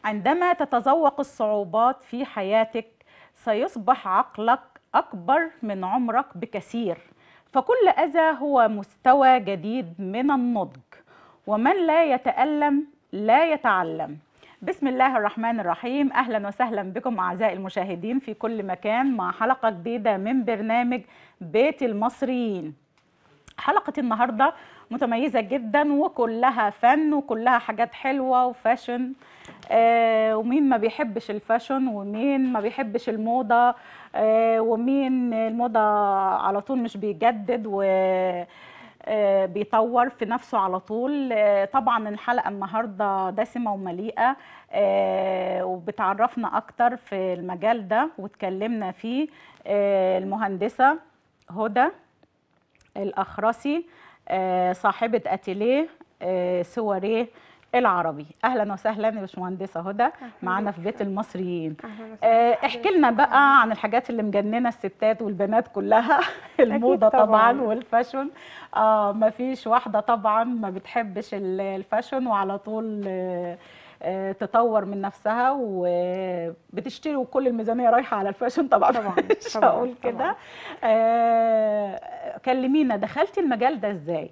عندما تتذوق الصعوبات في حياتك سيصبح عقلك أكبر من عمرك بكثير فكل أذى هو مستوى جديد من النضج ومن لا يتألم لا يتعلم بسم الله الرحمن الرحيم أهلا وسهلا بكم أعزائي المشاهدين في كل مكان مع حلقة جديدة من برنامج بيت المصريين حلقة النهاردة متميزة جدا وكلها فن وكلها حاجات حلوة وفاشن آه ومين ما بيحبش الفاشن ومين ما بيحبش الموضة آه ومين الموضة على طول مش بيجدد و آه، بيطور في نفسه على طول آه، طبعا الحلقة النهاردة دسمة ومليئة آه، وبتعرفنا أكتر في المجال ده واتكلمنا فيه آه، المهندسة هدى الأخرسي آه، صاحبة أتيليه آه، سواريه العربي أهلا وسهلا يا باشمهندسة هدى معانا في بيت المصريين آه، احكي لنا بقى عن الحاجات اللي مجننه الستات والبنات كلها الموضه طبعا, طبعاً. والفاشن اه ما فيش واحده طبعا ما بتحبش ال- الفاشن وعلى طول آه، آه، تطور من نفسها وبتشتري وكل الميزانيه رايحه على الفاشن طبعا طبعاً، مش طبعاً، هقول كده طبعاً. آه، كلمينا دخلتي المجال ده ازاي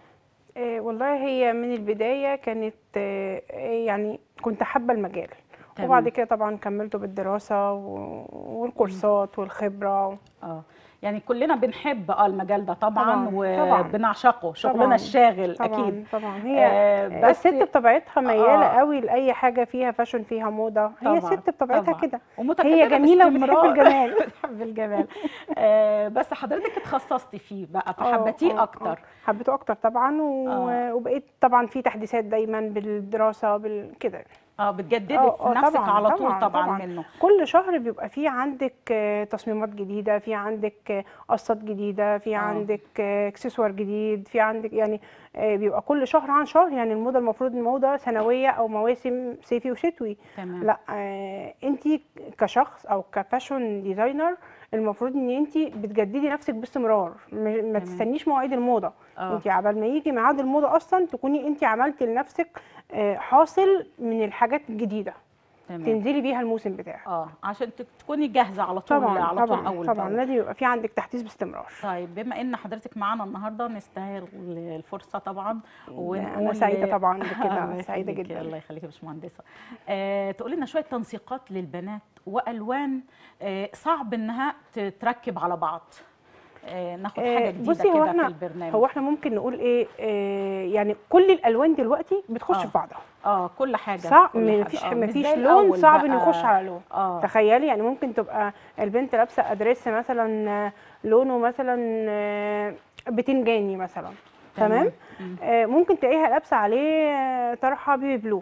آه، والله هي من البداية كانت آه، يعني كنت حابة المجال تمام. وبعد كده طبعا كملته بالدراسة و- والكورسات والخبرة اه يعني كلنا بنحب اه المجال ده طبعا, طبعاً، طبعاً. وبنعشقه شغلنا طبعاً، الشاغل طبعا اكيد طبعا هي آه، بس بس الست بطبيعتها ميالة آه. قوي لأي حاجة فيها فاشن فيها موضة هي طبعاً، الست بطبيعتها طبعاً. كده ومتكلمة هي جميلة وبتحب باستمرار. الجمال بتحب الجمال آه بس حضرتك اتخصصتي فيه بقى آه، فحبتيه آه، اكتر آه. حبيته اكتر طبعا و... آه. وبقيت طبعا في تحديثات دايما بالدراسه بالكده اه بتجددي آه، في آه، نفسك طبعاً، على طول طبعاً، طبعا, طبعاً. منه كل شهر بيبقى في عندك آه، تصميمات جديده في عندك آه، قصات جديده في آه. عندك آه، اكسسوار جديد في عندك يعني آه، بيبقى كل شهر عن شهر يعني الموضه المفروض الموضه سنويه او مواسم صيفي وشتوي تمام لا انت كشخص او كفاشون ديزاينر المفروض ان انت بتجددي نفسك باستمرار م- ما تمام. تستنيش مواعيد الموضه اه انت عبال ما يجي ميعاد الموضه اصلا تكوني انت عملتي لنفسك آه، حاصل من الحاجات الجديده تمام تنزلي بيها الموسم بتاعك اه عشان تك- تكوني جاهزه على طول طبعا على طول طبعا اول طبعا بأول. لازم يبقى في عندك تحديث باستمرار طيب بما ان حضرتك معانا النهارده نستاهل الفرصه طبعا انا سعيده طبعا بكده الله سعيده يخليكي، جدا الله يخليكي يا باشمهندسه آه تقولي لنا شويه تنسيقات للبنات والوان آه صعب انها تتركب على بعض آه ناخد آه، حاجه جديده بصي هو كده في احنا البرنامج هو احنا ممكن نقول ايه آه يعني كل الالوان دلوقتي بتخش آه. في بعضها اه كل حاجه صعب كل حاجة. مفيش آه، مش مفيش زي لون الأول صعب انه بقى. يخش على لون اه تخيلي يعني ممكن تبقى البنت لابسه ادريس مثلا آه، لونه مثلا آه، بتنجاني مثلا تمام مم. آه، ممكن تلاقيها لابسه عليه آه، طرحه بيبي بلو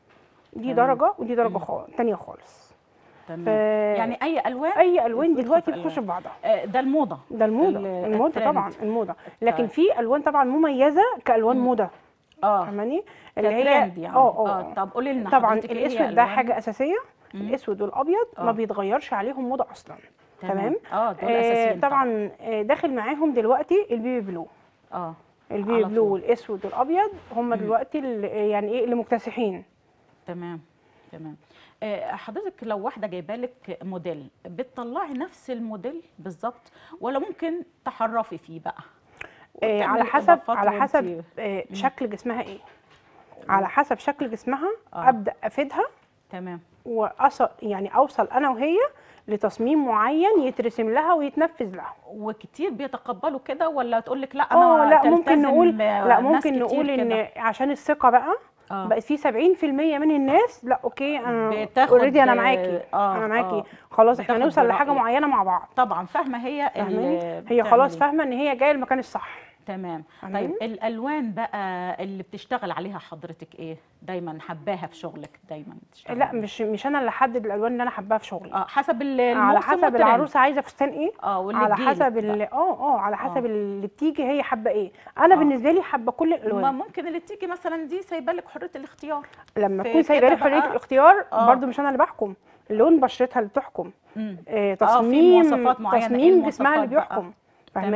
دي تمام. درجه ودي درجه مم. خالص تانية خالص تمام ف- يعني اي الوان اي الوان بتدخل دلوقتي في بتخش في ألوان. بعضها آه ده الموضه ده الموضه ال- الموضه الترند. طبعا الموضه لكن طيب. في الوان طبعا مميزه كالوان مم. موضه اه فاهماني اللي هي كترند يعني اه اه طب قولي لنا طبعا حضرتك إيه هي الاسود ده ألوان؟ حاجه اساسيه مم. الاسود والابيض آه. ما بيتغيرش عليهم موضه اصلا تمام اه دول آه اساسيين طبعا آه، داخل معاهم دلوقتي البيبي بلو اه البيبي على بلو طول. والاسود والابيض هم مم. دلوقتي ال- يعني ايه اللي مكتسحين تمام تمام آه، حضرتك لو واحده جايبه لك موديل بتطلعي نفس الموديل بالظبط ولا ممكن تحرفي فيه بقى آه على وتعملي حسب إضافات على وانتي- حسب آه شكل جسمها ايه على حسب شكل جسمها آه. ابدا افيدها تمام واصل يعني اوصل انا وهي لتصميم معين يترسم لها ويتنفذ لها وكتير بيتقبلوا كده ولا تقول لك لا انا اه لا ممكن تلتزم نقول آه، لا ناس ممكن كتير نقول ان كده. عشان الثقه بقى آه. بقت في 70% من الناس لا اوكي انا بتاخد- اوريدي انا معاكي آه، انا معاكي آه. خلاص احنا بتاخد نوصل لحاجه برأيك. معينه مع بعض طبعا فاهمه هي فاهماني اللي هي خلاص بتعمل إيه. فاهمه ان هي جايه المكان الصح تمام فاهماني؟ طيب الالوان بقى اللي بتشتغل عليها حضرتك ايه دايما حباها في شغلك دايما بتشتغل لا عليها؟ مش مش انا اللي احدد الالوان اللي انا حباها في شغلي اه حسب ال- على الموسم حسب والترند. العروسه عايزه فستان ايه اه واللي على تجيلك حسب بقى. ال- اه اه على حسب آه. اللي بتيجي هي حابه ايه انا آه. بالنسبه لي حابه كل ما الالوان ممكن اللي تيجي مثلا دي سايبه لك حريه الاختيار لما في تكون سايبه لي كده حريه بقى- الاختيار آه. برضو مش انا اللي بحكم لون بشرتها اللي بتحكم مم. آه، في تصميم مواصفات معينة، إيه تصميم جسمها اللي المواصفات بقى؟ بيحكم فاهماني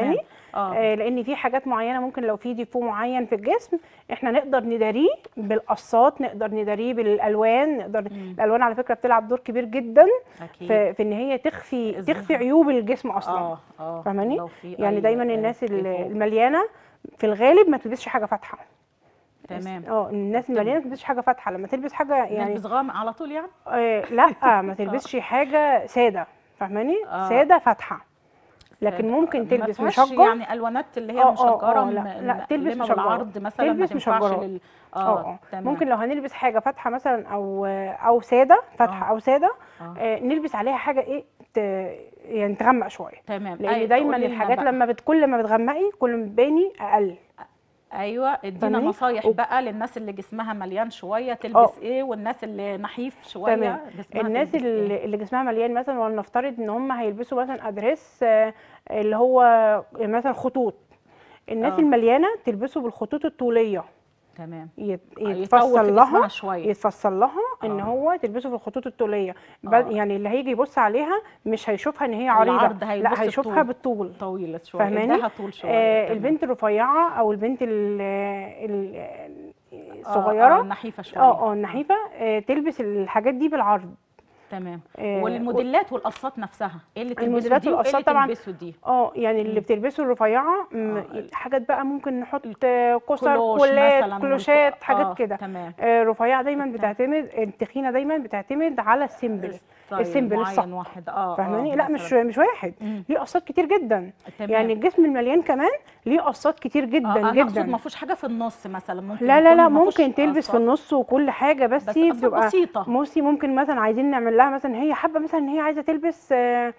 اه آه، لان في حاجات معينه ممكن لو في ديفو معين في الجسم احنا نقدر نداريه بالقصات نقدر نداريه بالالوان نقدر مم. الالوان على فكره بتلعب دور كبير جدا اكيد في, في ان هي تخفي الظهر. تخفي عيوب الجسم اصلا اه اه فاهماني؟ لو في يعني أي، دايما آه، الناس ال- ديفو. المليانه في الغالب ما تلبسش حاجه فاتحه تمام اه الناس المليانه ما تلبسش حاجه فاتحه لما تلبس حاجه يعني نلبس غامق على طول يعني آه لا ما تلبسش حاجه ساده فاهماني آه. ساده فاتحه لكن سادة. ممكن ما تلبس فيهاش مشجر يعني الوانات اللي هي آه، آه، مشجره آه، لا، م- لا، تلبس مقلمة مشجرة. بالعرض مثلا ما تلبس تنفعش مشجرة. لل اه اه اه تمام ممكن لو هنلبس حاجه فاتحه مثلا او او ساده فاتحه آه. او ساده آه. آه نلبس عليها حاجه ايه ت... يعني تغمق شويه تمام لان أي- دايما قولي لنا الحاجات بقى. لما بت... كل ما بتغمقي كل ما بتباني اقل ايوه ادينا فاهماني؟ نصايح و- بقى للناس اللي جسمها مليان شويه آه. تلبس ايه والناس اللي نحيف شويه تمام. جسمها الناس تلبس إيه؟ اللي, اللي جسمها مليان مثلا ولنفترض ان هم هيلبسوا مثلا ادريس آه، اللي هو مثلا خطوط الناس آه. المليانه تلبسه بالخطوط الطوليه تمام يت... يطول في يتفصل جسمها لها شويه يتفصل لها ان آه. هو تلبسه في الخطوط الطوليه بل- آه. يعني اللي هيجي يبص عليها مش هيشوفها ان هي عريضه العرض هيبص لا هيشوفها الطول. بالطول طويله شويه فاهماني؟ اداها طول شويه آه تمام. البنت الرفيعه او البنت ال- ال- آه، الصغيره اه النحيفه شويه اه اه النحيفه آه تلبس الحاجات دي بالعرض تمام آه، والموديلات والقصات نفسها ايه اللي تلبسه الموديلات دي وايه والقصات اللي طبعاً تلبسه دي اه يعني اللي بتلبسه الرفيعه م- آه. حاجات بقى ممكن نحط آه، كسر كلوش كولات مثلا كلوشات والك- حاجات آه، كده تمام آه، رفيعه دايما بتعتمد التخينه دايما بتعتمد على السيمبل ستايل السيمبل معين الصح. واحد اه فاهماني آه لا مش مثلاً. مش واحد مم. ليه قصات كتير جدا تمام. يعني الجسم المليان كمان ليه قصات كتير جدا آه انا اقصد جدا ما فيهوش حاجه في النص مثلا ممكن لا لا يكون لا ما فيهوش ممكن تلبس في قصات. النص وكل حاجه بس, بس هي قصات بتبقى بسيطه موسي ممكن مثلا عايزين نعمل لها مثلا هي حابه مثلا ان هي عايزه تلبس آه،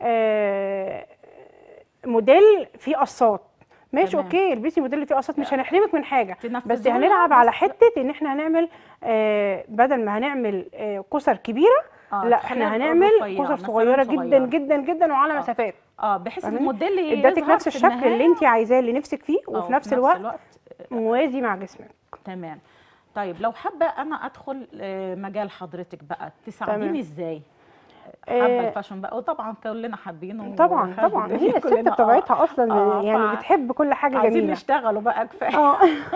آه، موديل فيه قصات ماشي تمام. اوكي البسي موديل فيه قصات مش هنحرمك من حاجه بس تنفذوها هنلعب على بس- حته ان احنا هنعمل آه، بدل ما هنعمل آه، كسر كبيره آه، لا تخليها احنا هنعمل رفيعة، كسر مثلاً صغيره جدا صغيرة. جدا جدا وعلى آه. مسافات اه بحيث فاهماني؟ الموديل ادتك يظهر نفس في الشكل اللي النهاية. انت عايزاه اللي نفسك فيه آه، وفي نفس الوقت الوقت موازي مع جسمك تمام طيب لو حابه انا ادخل آه، مجال حضرتك بقى تساعديني تمام. ازاي آه، حابه الفاشن بقى وطبعا كلنا حابينه طبعا وخارج طبعا الدنيا هي الست كلنا، آه. بطبيعتها اصلا آه، يعني فع- بتحب كل حاجه عايزين جميله نشتغلوا بقى كفايه اه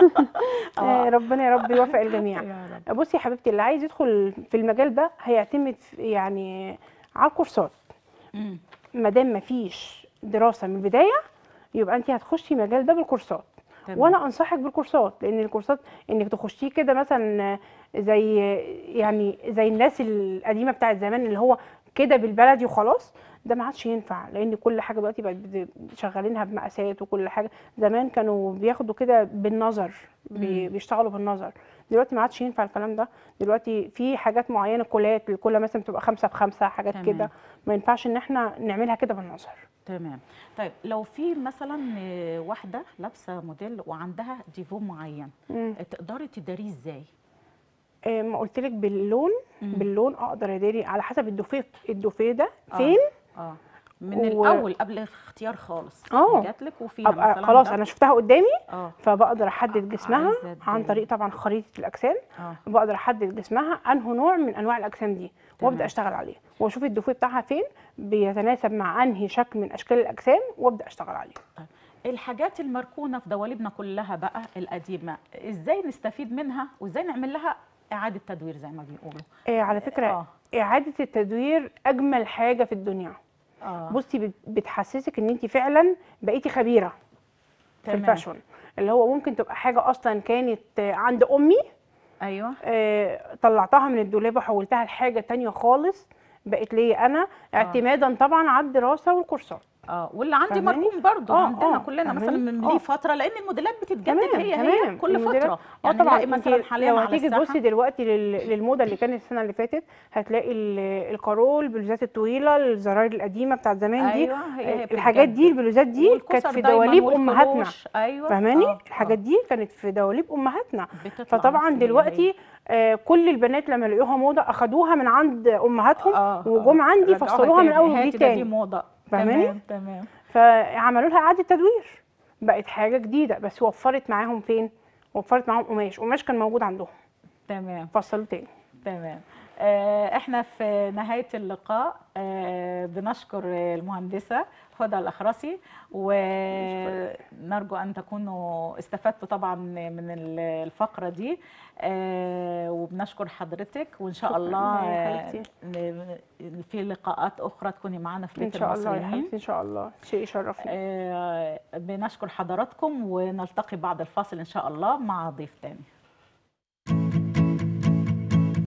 آه. آه، ربنا يا رب يوفق الجميع يا رب. بصي يا حبيبتي اللي عايز يدخل في المجال ده هيعتمد في- يعني على الكورسات مم. ما دام مفيش دراسه من البدايه يبقى انت هتخشي المجال ده بالكورسات تمام. وانا انصحك بالكورسات لان الكورسات انك تخشيه كده مثلا زي يعني زي الناس القديمه بتاعت زمان اللي هو كده بالبلدي وخلاص ده ما عادش ينفع لان كل حاجه دلوقتي بقت بت- شغالينها بمقاسات وكل حاجه زمان كانوا بياخدوا كده بالنظر بي- مم. بيشتغلوا بالنظر دلوقتي ما عادش ينفع الكلام ده دلوقتي في حاجات معينه كولات الكولا مثلا بتبقى خمسة بخمسة حاجات تمام. كده ما ينفعش ان احنا نعملها كده بالنظر تمام طيب لو في مثلا آه، واحده لابسه موديل وعندها ديفو معين مم. آه، تقدري تداريه ازاي آه، ما قلت لك باللون مم. باللون اقدر اداري على حسب الدوفيه الدوفيه ده آه. فين اه من و- الاول قبل الاختيار خالص آه. جات لك وفيها ابقى مثلا خلاص ده. انا شفتها قدامي اه فبقدر احدد جسمها عايزة عن تداري. طريق طبعا خريطه الاجسام اه بقدر احدد جسمها انه نوع من انواع الاجسام دي تمام. وابدا اشتغل عليه واشوف الدوفيه بتاعها فين بيتناسب مع انهي شكل من اشكال الاجسام وابدا اشتغل عليه الحاجات المركونه في دواليبنا كلها بقى القديمه ازاي نستفيد منها وازاي نعمل لها اعاده تدوير زي ما بيقولوا آه على فكره اه اعاده التدوير اجمل حاجه في الدنيا اه بصي بت- بتحسسك ان انت فعلا بقيتي خبيره في تمام. الفاشن اللي هو ممكن تبقى حاجه اصلا كانت آه، عند امي ايوه آه، طلعتها من الدولاب وحولتها لحاجه تانية خالص بقت ليا انا اعتمادا طبعا على الدراسه والكورسات اه واللي عندي فاهماني؟ مركون برضو آه، عندنا آه، كلنا مثلا فاهماني؟ من آه. ليه فتره لان الموديلات بتتجدد تمام هي هي تمام كل الموديلات- فتره اه يعني طبعا نلاقي انت مثلا حاليا لو على هتيجي الساحه تبصي دلوقتي لل- للموضه اللي كانت السنه اللي فاتت هتلاقي ال- الكارول البلوزات الطويله الزراير القديمه بتاعت زمان دي ايوه هي هي آه، الحاجات دي بتتجدد. البلوزات دي كانت والكسر في دايماً دواليب امهاتنا والكلوش، ايوه فاهماني آه، الحاجات آه. دي كانت في دواليب امهاتنا بتطلع فطبعا بس هي دلوقتي هي. آه، كل البنات لما لقوها موضه اخدوها من عند امهاتهم آه، وجم آه. عندي رجعوها فصلوها من تاني. اول هاتي وجديد ده دي تاني موضه فاهماني؟ تمام تمام فعملوا لها اعاده تدوير بقت حاجه جديده بس وفرت معاهم فين وفرت معاهم قماش قماش كان موجود عندهم تمام فصلوا تاني تمام آه، احنا في نهايه اللقاء آه، بنشكر المهندسه هدى الاخرسي ونرجو ان تكونوا استفدتوا طبعا من الفقره دي آه، وبنشكر حضرتك وان شاء شكراً الله يا آه، حبيبتي. ن- في لقاءات اخرى تكوني معنا في ان بيت شاء الله يا المصريين حبيبتي ان شاء الله شيء يشرفني آه، بنشكر حضراتكم ونلتقي بعد الفاصل ان شاء الله مع ضيف تاني